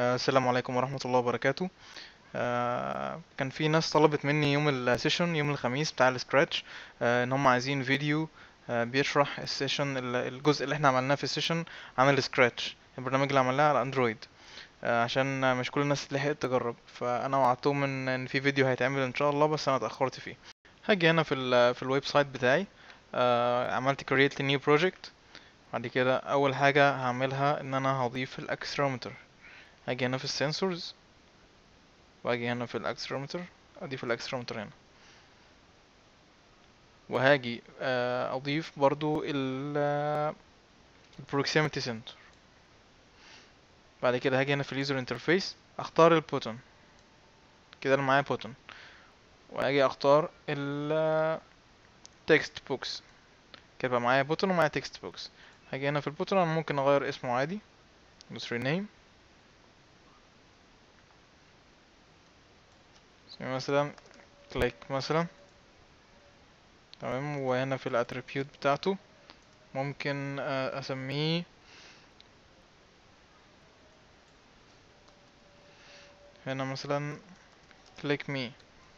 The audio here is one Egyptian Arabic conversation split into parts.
آه، السلام عليكم ورحمة الله وبركاته آه، كان في ناس طلبت مني يوم السيشن يوم الخميس بتاع السكراتش آه، ان هم عايزين فيديو آه، بيشرح السيشن ال- الجزء اللي احنا عملناه في السيشن عن السكراتش البرنامج اللي عملناه على اندرويد آه، عشان مش كل الناس لحقت تجرب فانا وعدتهم ان ان في فيديو هيتعمل ان شاء الله بس انا اتاخرت فيه هاجي هنا في ال في الويب سايت بتاعي آه، عملت create a new project بعد كده اول حاجة هعملها ان انا هضيف الاكسلرومتر هاجي هنا في السنسورز واجي هنا في الاكسلرومتر اضيف الاكسلرومتر هنا وهاجي آه، اضيف برضو ال البروكسيميتي سنتر بعد كده هاجي هنا في اليوزر انترفيس اختار البوتون كده انا معايا بوتون واجي اختار ال تكست بوكس كده بقى معايا بوتون ومعايا تكست بوكس هاجي هنا في البوتون انا ممكن اغير اسمه عادي بس rename اسمي مثلا كليك مثلا تمام وهنا في الاتريبيوت بتاعته ممكن آه، اسميه هنا مثلا كليك مي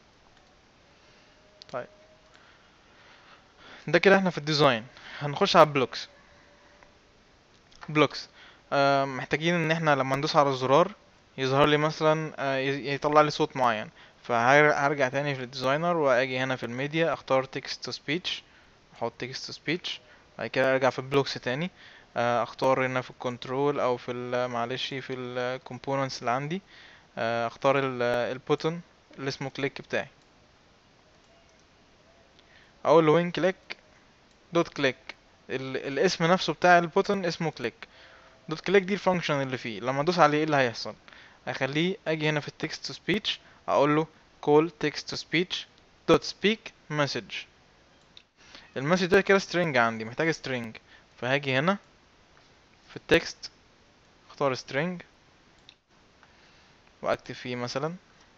طيب ده كده احنا في الديزاين هنخش على البلوكس بلوكس آه محتاجين ان احنا لما ندوس على الزرار يظهر لي مثلا آه ي- يطلع لي صوت معين فهرجع تاني في الديزاينر واجي هنا في الميديا اختار تكست تو سبيتش احط تكست تو سبيتش بعد كده ارجع في البلوكس تاني آه، اختار هنا في الكنترول او في ال- معلش في الكومبوننتس اللي عندي آه، اختار البوتون اللي اسمه كليك بتاعي اقول له وين كليك دوت كليك الاسم نفسه بتاع البوتون اسمه كليك دوت كليك دي الفانكشن اللي فيه لما ادوس عليه ايه اللي هيحصل اخليه اجي هنا في التكست تو سبيتش اقول له call text to speech dot speak message المسج ده كده string عندي محتاج string فهاجي هنا في التكست اختار string واكتب فيه مثلا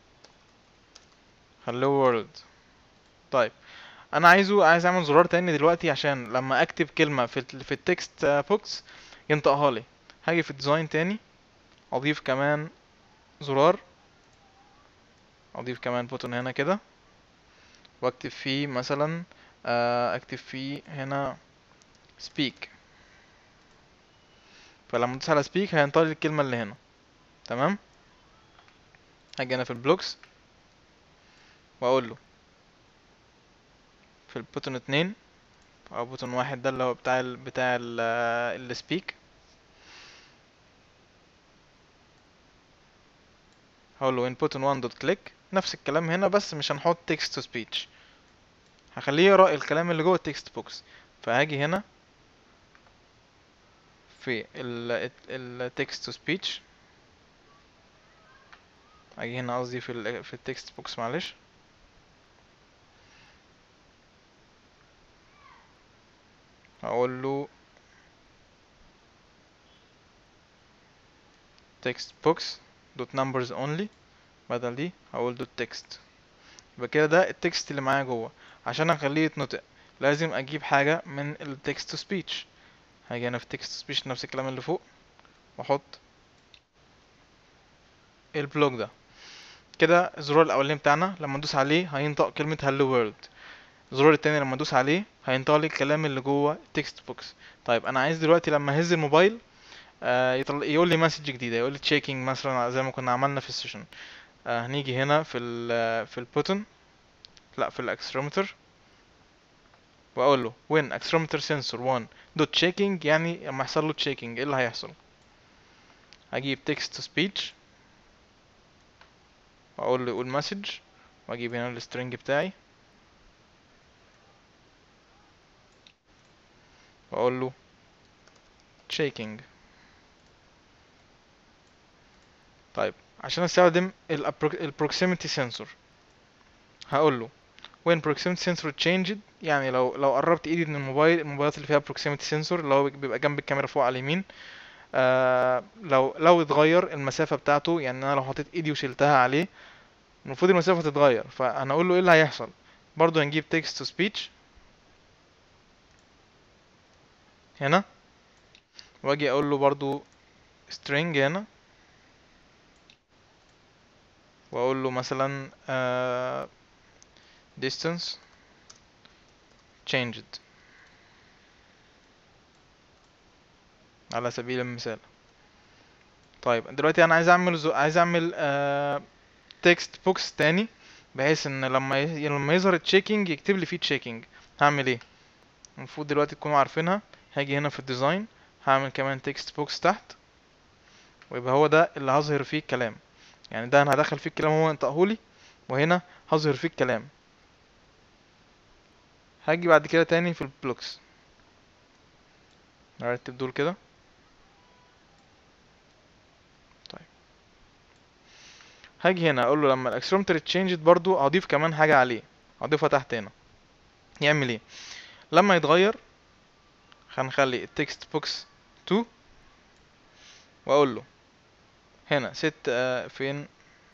hello world طيب انا عايزه عايز اعمل زرار تاني دلوقتي عشان لما اكتب كلمة في ال في التكست بوكس ينطقها لي هاجي في الديزاين تاني اضيف كمان زرار اضيف كمان بوتون هنا كده واكتب فيه مثلا آه، اكتب فيه هنا speak فلما ادوس على speak هينطق لي الكلمة اللي هنا تمام هاجي هنا في البلوكس واقول له في البوتون اتنين او بوتون واحد ده اللي هو بتاع ال بتاع ال السبيك هقول له input one dot click نفس الكلام هنا بس مش هنحط text to speech هخليه يقرا الكلام اللي جوه التكست بوكس فهاجي هنا في ال ال text to speech هاجي هنا قصدي في ال في التكست بوكس معلش هقول له text box dot numbers only بدل دي هقول دوت text يبقى كده ده التكست اللي معايا جوه عشان اخليه يتنطق لازم اجيب حاجة من ال text to speech هاجي هنا في text to speech نفس الكلام اللي فوق واحط البلوك ده كده الزرار الاولاني بتاعنا لما ندوس عليه هينطق كلمة hello world الزرار التاني لما ادوس عليه هينطق لي الكلام اللي جوه التكست بوكس طيب انا عايز دلوقتي لما اهز الموبايل آه يطل... يقول لي مسج جديده يقول لي تشيكينج مثلا زي ما كنا عملنا في السيشن آه هنيجي هنا في ال في البوتون لا في الاكسلرومتر واقول له when accelerometer sensor 1 dot checking يعني لما يحصل له تشيكينج ايه اللي هيحصل هجيب text to speech واقول له يقول مسج واجيب هنا السترنج بتاعي واقول له shaking طيب عشان استخدم البروكسيميتي سنسور هقول له when proximity sensor changed يعني لو لو قربت ايدي من الموبايل الموبايلات اللي فيها proximity sensor اللي هو بيبقى جنب الكاميرا فوق على اليمين آه لو لو اتغير المسافة بتاعته يعني انا لو حطيت ايدي وشلتها عليه المفروض المسافة تتغير فهنقول له ايه اللي هيحصل برضو هنجيب text to speech هنا واجي اقول له برضو string هنا واقول له مثلا آه distance changed على سبيل المثال طيب دلوقتي انا عايز اعمل زو... عايز اعمل آه... تكست بوكس تاني بحيث ان لما ي... لما يظهر التشيكينج يكتب لي فيه تشيكينج هعمل ايه المفروض دلوقتي تكونوا عارفينها هاجي هنا في الديزاين هعمل كمان تكست بوكس تحت ويبقى هو ده اللي هظهر فيه الكلام يعني ده انا هدخل فيه الكلام هو ينطقهولي وهنا هظهر فيه الكلام هاجي بعد كده تاني في البلوكس نرتب دول كده طيب هاجي هنا اقول له لما الاكسلرومتر اتشينجت برضو هضيف كمان حاجه عليه هضيفها تحت هنا يعمل ايه لما يتغير هنخلي التكست بوكس 2 واقول له هنا ست آه فين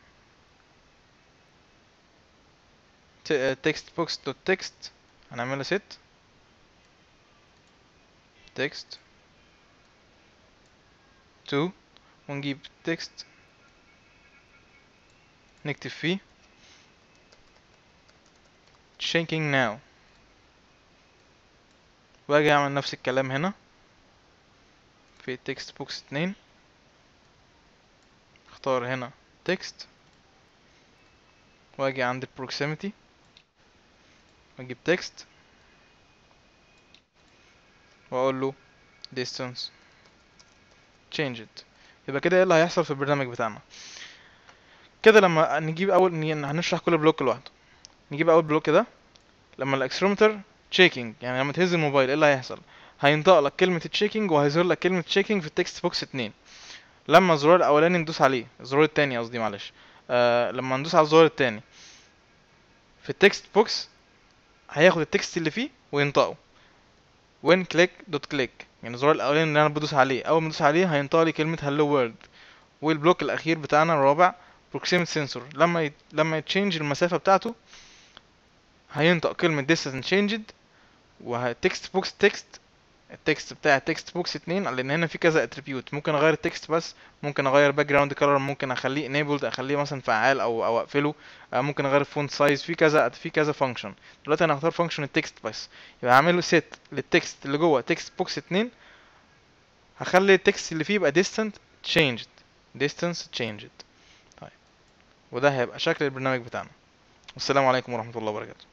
تكست بوكس دوت تكست هنعملها ست تكست 2 ونجيب تكست نكتب فيه shaking now واجي اعمل نفس الكلام هنا في تكست بوكس اتنين اختار هنا تكست واجي عند proximity واجيب تكست واقول له distance changed يبقى كده ايه اللي هيحصل في البرنامج بتاعنا كده لما نجيب اول هنشرح كل بلوك لوحده نجيب اول بلوك ده لما الاكسلرومتر تشيكينج يعني لما تهز الموبايل ايه اللي هيحصل هينطق لك كلمة تشيكينج وهيظهر لك كلمة تشيكينج في التكست بوكس اتنين لما الزرار الاولاني ندوس عليه الزرار التاني قصدي معلش آه لما ندوس على الزرار التاني في التكست بوكس هياخد التكست اللي فيه وينطقه when click dot click يعني الزرار الاولاني اللي انا بدوس عليه اول ما ادوس عليه هينطق لي كلمة hello world والبلوك الاخير بتاعنا الرابع proximity sensor لما يت... لما يتشينج المسافة بتاعته هينطق كلمة distance changed وتكست بوكس تكست التكست بتاع التكست بوكس اتنين لان هنا في كذا اتريبيوت ممكن اغير التكست بس ممكن اغير باك جراوند كلر ممكن اخليه enabled اخليه مثلا فعال او او اقفله ممكن اغير الفونت سايز في كذا في كذا فانكشن دلوقتي انا هختار فانكشن التكست بس يبقى هعمل له set للتكست اللي جوه تكست بوكس اتنين هخلي التكست اللي فيه يبقى distant changed distance changed طيب وده هيبقى شكل البرنامج بتاعنا والسلام عليكم ورحمة الله وبركاته